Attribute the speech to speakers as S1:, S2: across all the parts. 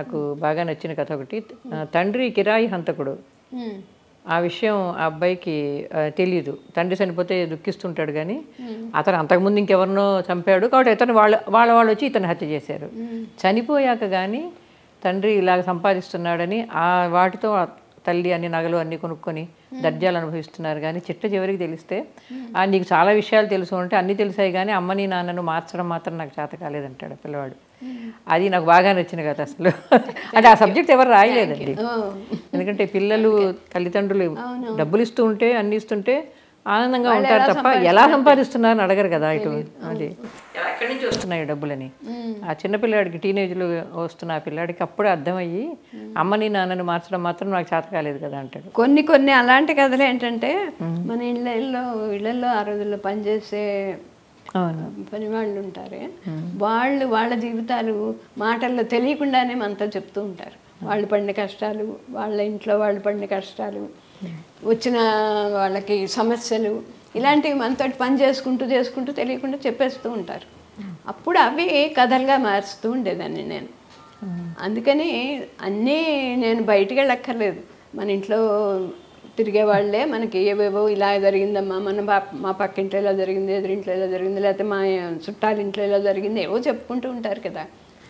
S1: నాకు బాగా నచ్చిన కథ ఒకటి ఆ, తండ్రి కిరాయి హంతకుడు
S2: ఉమ్.
S1: ఆ విషయం ఆ అబ్బాయికి ఆ, తెలియదు తండ్రి చనిపోతే దుఃఖిస్తుంటాడు కానీ అతను అంతకుముందు ఇంకెవరినో చంపాడు కాబట్టి ఇతను వాళ్ళ వాళ్ళ వాళ్ళు వచ్చి ఇతను హత్య చేశారు చనిపోయాక కానీ తండ్రి ఇలాగ సంపాదిస్తున్నాడని ఆ వాటితో ఆ తల్లి అన్ని నగలు అన్ని కొనుక్కొని దర్జాలు అనుభవిస్తున్నారు కానీ చిట్ట చివరికి తెలిస్తే ఆ నీకు చాలా విషయాలు తెలుసు అంటే అన్నీ తెలిసాయి కానీ అమ్మని నాన్నను మార్చడం మాత్రం నాకు చేత కాలేదంటాడు పిల్లవాడు అది నాకు బాగా నచ్చిన కథ అసలు అంటే ఆ సబ్జెక్ట్ ఎవరు రాయలేదండి
S2: ఓ.
S1: ఎందుకంటే పిల్లలు తల్లిదండ్రులు డబ్బులు ఇస్తూ ఉంటే అన్ని ఇస్తుంటే ఆనందంగా ఉంటారు తప్ప ఎలా సంపాదిస్తున్నారని అడగరు కదా ఇటు అది ఎక్కడి నుంచి వస్తున్నాయి డబ్బులని ఆ చిన్న పిల్లాడికి టీనేజ్లో వస్తున్న ఆ పిల్లాడికి అప్పుడే అర్థమయ్యి అమ్మని నాన్నని మార్చడం మాత్రం నాకు చేత కాలేదు కదా అంటాడు
S2: కొన్ని కొన్ని అలాంటి కథలు ఏంటంటే మన ఇళ్ళల్లో ఇళ్ళల్లో ఆ రోజుల్లో పనిచేసే
S1: అవును
S2: పని వాళ్ళు ఉంటారే వాళ్ళు వాళ్ళ జీవితాలు మాటల్లో తెలియకుండానే మనతో చెప్తూ ఉంటారు వాళ్ళు పడిన కష్టాలు వాళ్ళ ఇంట్లో వాళ్ళు పడిన కష్టాలు వచ్చిన వాళ్ళకి సమస్యలు ఇలాంటివి మనతో పని చేసుకుంటూ చేసుకుంటూ తెలియకుండా చెప్పేస్తూ ఉంటారు అప్పుడు అవి కథలుగా మారుస్తూ ఉండేదాన్ని నేను అందుకని అన్నీ నేను బయటికి వెళ్ళక్కర్లేదు మన ఇంట్లో తిరిగే వాళ్ళే మనకి ఏవేవో ఇలా జరిగిందమ్మా మన పా మా పక్కింట్లో ఇలా జరిగింది ఎదురింట్లో ఇలా జరిగింది లేకపోతే మా చుట్టాలింట్లో ఇలా జరిగింది ఏవో చెప్పుకుంటూ ఉంటారు కదా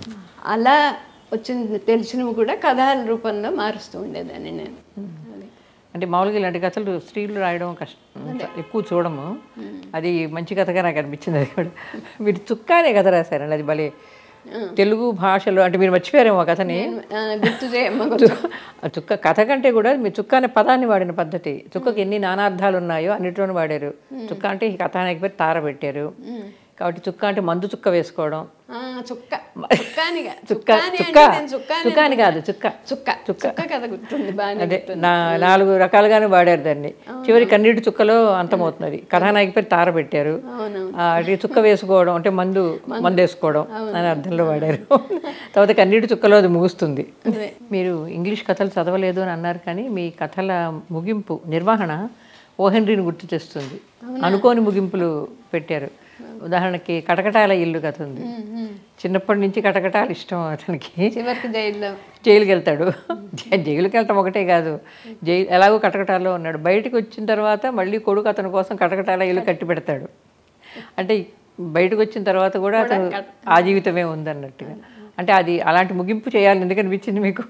S2: అలా వచ్చిన తెలిసినవి కూడా కథల రూపంలో మారుస్తూ ఉండేదాన్ని నేను అది
S1: అంటే మామూలుగా ఇలాంటి కథలు స్త్రీలు రాయడం కష్టం ఎక్కువ చూడము అది మంచి కథగా నాకు అనిపించింది అది కూడా మీరు చుక్కానే కథ రాశారండి అది భలే తెలుగు భాషలో అంటే మీరు మర్చిపోయారేమో ఆ కథని
S2: ఆ, గుర్తు చేయమ్మ కొంచెం.
S1: ఆ చుక్క కథ కంటే కూడా మీ చుక్క అనే పదాన్ని వాడిన పద్ధతి చుక్కకి ఎన్ని నానార్థాలు ఉన్నాయో అన్నిట్లోనూ వాడారు చుక్క అంటే ఈ కథానికి పేరు తార పెట్టారు కాబట్టి చుక్క అంటే మందు చుక్క వేసుకోవడం
S2: ఆ, చుక్క చుక్కానిగా
S1: చుక్క
S2: చుక్కాని
S1: చుక్క
S2: అంటే నేను చుక్కాని
S1: చుక్క అని కాదు చుక్క
S2: చుక్క చుక్క కథ గుర్తుంది బాగానే
S1: అదే నా నాలుగు రకాలుగానే వాడారు దాన్ని చివరి కన్నీటి చుక్కలో అంతమవుతున్నది కథానాయకి పేరు తార పెట్టారు
S2: అవును
S1: ఆ, అది చుక్క వేసుకోవడం అంటే మందు మందు వేసుకోవడం అని అర్థంలో వాడారు తర్వాత కన్నీటి చుక్కలో అది ముగుస్తుంది
S2: అదే.
S1: మీరు ఇంగ్లీష్ కథలు చదవలేదు అని అన్నారు కానీ మీ కథల ముగింపు నిర్వహణ ఓ హెన్రీని గుర్తు తెస్తుంది అనుకోని ముగింపులు పెట్టారు ఉదాహరణకి కటకటాల ఇల్లు కథ ఉంది చిన్నప్పటి నుంచి కటకటాలు ఇష్టం అతనికి
S2: చివరికి జైల్లో
S1: జైలుకి వెళ్తాడు జై- జైలుకి వెళ్ళటం ఒకటే కాదు జైలు ఎలాగో కటకటాల్లో ఉన్నాడు బయటకు వచ్చిన తర్వాత మళ్ళీ కొడుకు అతని కోసం కటకటాల ఇల్లు కట్టి పెడతాడు అంటే బయటకు వచ్చిన తర్వాత కూడా అతను ఆ జీవితమే ఉందన్నట్టుగా అంటే అది అలాంటి ముగింపు చేయాలని ఎందుకు అనిపించింది మీకు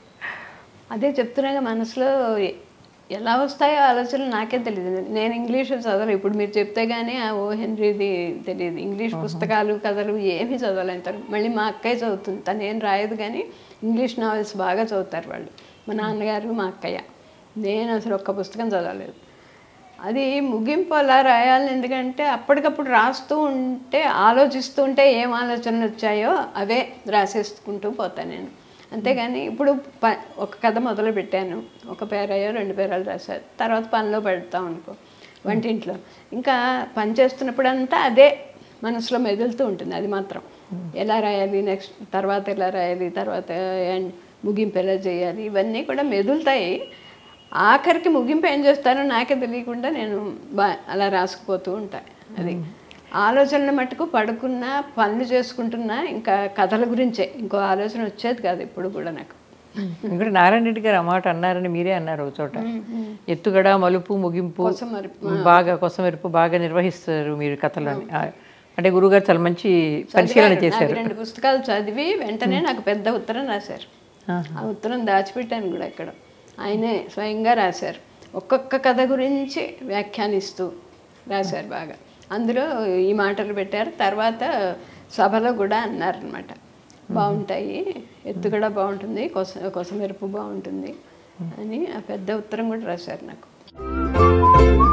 S2: అదే చెప్తున్నాగా మనసులో ఎలా వస్తాయో ఆలోచనలు నాకే తెలియదు నేను ఇంగ్లీష్ చదవను ఇప్పుడు మీరు చెప్తే కానీ ఆ ఓ హెన్రీది తెలియదు ఇంగ్లీష్ పుస్తకాలు కథలు ఏమీ చదవలేంటారు మళ్ళీ మా అక్కయ్య చదువుతుంది తను ఏం రాయదు కానీ ఇంగ్లీష్ నావెల్స్ బాగా చదువుతారు వాళ్ళు మా నాన్నగారు మా అక్కయ్య నేను అసలు ఒక్క పుస్తకం చదవలేదు అది ముగింపు అలా రాయాలి ఎందుకంటే అప్పటికప్పుడు రాస్తూ ఉంటే ఆలోచిస్తూ ఉంటే ఏం ఆలోచనలు వచ్చాయో అవే రాసేసుకుంటూ పోతాను నేను అంతేగాని ఇప్పుడు ప ఒక కథ మొదలు పెట్టాను ఒక పేరయ్యో రెండు పేరాలు రాశారు తర్వాత పనిలో పెడతాం అనుకో వంటింట్లో ఇంకా పని చేస్తున్నప్పుడు అంతా అదే మనసులో మెదులుతూ ఉంటుంది అది మాత్రం ఎలా రాయాలి నెక్స్ట్ తర్వాత ఎలా రాయాలి తర్వాత ఏం- ముగింపు ఎలా చేయాలి ఇవన్నీ కూడా మెదులుతాయి ఆఖరికి ముగింపు ఏం చేస్తానో నాకే తెలియకుండా నేను బా అలా రాసుకుపోతూ ఉంటాను అది ఆలోచనలు మటుకు పడుకున్నా పనులు చేసుకుంటున్నా ఇంకా కథల గురించే ఇంకో ఆలోచన వచ్చేది కాదు ఇప్పుడు కూడా నాకు
S1: ఇక్కడ నారాయణ రెడ్డి గారు ఆ మాట అన్నారని మీరే అన్నారు ఒక చోట ఎత్తుగడ మలుపు ముగింపు
S2: కొసమెరుపు.
S1: బాగా కొసమెరుపు బాగా నిర్వహిస్తారు మీరు కథలని ఆ, అంటే గురుగారు చాలా మంచి పరిశీలన
S2: చదివారు.
S1: చేశారు
S2: నాకు రెండు పుస్తకాలు చదివి వెంటనే నాకు పెద్ద ఉత్తరం రాశారు ఆ ఉత్తరం దాచిపెట్టాను కూడా ఇక్కడ ఆయనే స్వయంగా రాశారు ఒక్కొక్క కథ గురించి వ్యాఖ్యానిస్తూ రాశారు బాగా అందులో ఈ మాటలు పెట్టారు తర్వాత సభలో కూడా అన్నారనమాట బాగుంటాయి ఎత్తు కూడా బాగుంటుంది కొస కొసమెరుపు బాగుంటుంది అని ఆ పెద్ద ఉత్తరం కూడా రాశారు నాకు